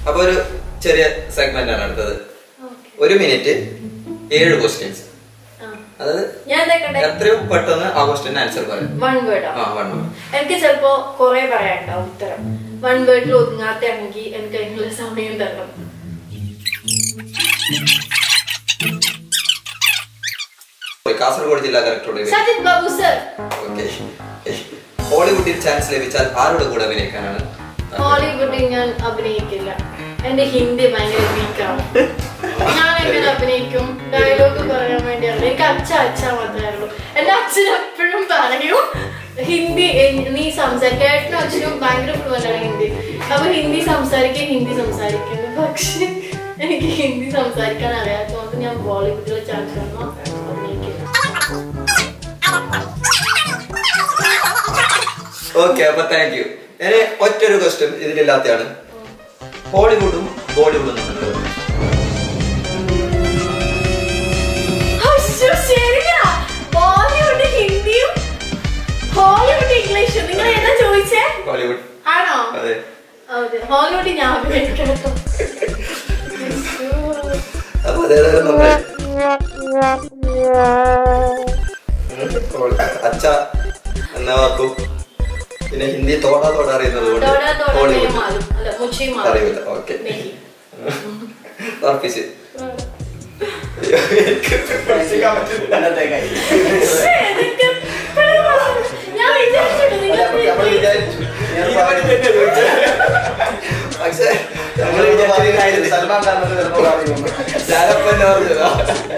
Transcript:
അപ്പൊ ഒരു ചെറിയ സെഗ്മെന്റ് ആണ് അടുത്തത് Okay. ഒരു മിനിറ്റ് ഏഴ് ക്വസ്റ്റ്യൻസ് ആ. അതായത് ഞാൻ എന്താ എത്രയും പെട്ടെന്ന് ആ ക്വസ്റ്റ്യൻ ആൻസർ പറയാം വൺ വേർഡ് ആ വൺ എനിക്ക് ചിലപ്പോ കൊറേ പറയാനുണ്ടാവും ഉത്തരം വൺ വേർഡിൽ ഒതുങ്ങാത്താണെങ്കിൽ എനിക്ക് അതിനുള്ള സമയം തരണം കാസർഗോഡ് ജില്ലാ കലക്ടറുടെ സജിത് ബാബു സർ ഓക്കെ ഹോളിവുഡിൽ ചാൻസ് ലഭിച്ചാൽ ആരുടെ കൂടെ അഭിനയിക്കാനാണ് ഹോളിവുഡിൽ ഞാൻ അഭിനയിക്കില്ല എന്റെ ഹിന്ദി ഭയങ്കര വീക്കാണ് ഞാൻ എങ്ങനെ അഭിനയിക്കും ഡയലോഗ് പറയാൻ വേണ്ടിയാണ് എനിക്ക് അച്ഛ അച്ഛ മാത്രമേ അറിയുള്ളൂ എന്റെ അച്ഛൻ എപ്പോഴും പറയും ഹിന്ദി എ- നീ സംസാരിക്കുക ഏട്ടനും അച്ഛനും ഭയങ്കര ഫ്ലുവൻ്റ് ആണ് ഹിന്ദി അപ്പൊ ഹിന്ദി സംസാരിക്കുക ഹിന്ദി സംസാരിക്കുന്നു പക്ഷെ എനിക്ക് ഹിന്ദി സംസാരിക്കാൻ അറിയാത്തതുകൊണ്ട് ഞാൻ ബോളിവുഡിലെ ചാൻസ് ഒന്നും അഭിനയിക്കില്ല ഓക്കെ അപ്പൊ താങ്ക് യു ഞാൻ ഒറ്റൊരു ക്വസ്റ്റ്യൻ ഇതിലില്ലാത്തതാണ് ഹോളിവുഡും ബോളിവുഡും തമ്മിലുള്ള അശ്ശോ, ശരിയാ. ബോളിവുഡ് ഹിന്ദിയും ഹോളിവുഡ് ഇംഗ്ലീഷും നിങ്ങൾ ഏതാ ചോദിച്ചേ ഹോളിവുഡ് ആണോ അതെ അതെ ഹോളിവുഡ് ഞാൻ അഭിനയിക്കണം അപ്പൊ അതേതായാലും നമ്മൾ അച്ഛ എന്ന വാക്കും പിന്നെ ഹിന്ദി തോടാ തോടാ അറിയുന്നത് കൊണ്ട് തോടാ തോടാ ഹോളിവുഡ് മാറും അല്ല മുച്ചി മാറും അറിയില്ല ഓക്കെ നെഹി. ഉറപ്പിച്ച് ശ്ശേ, ഇതൊക്കെ എപ്പഴും മാറും. ഞാൻ വിചാരിച്ചിട്ട് നിങ്ങൾ പക്ഷേ നമ്മൾ വിചാരിച്ചിരുന്നായിരുന്നു സൽമാൻ ഖാൻ എന്ന് ചിലപ്പോൾ അറിയുന്നു ഞാനപ്പോ എന്നെ പറഞ്ഞതാ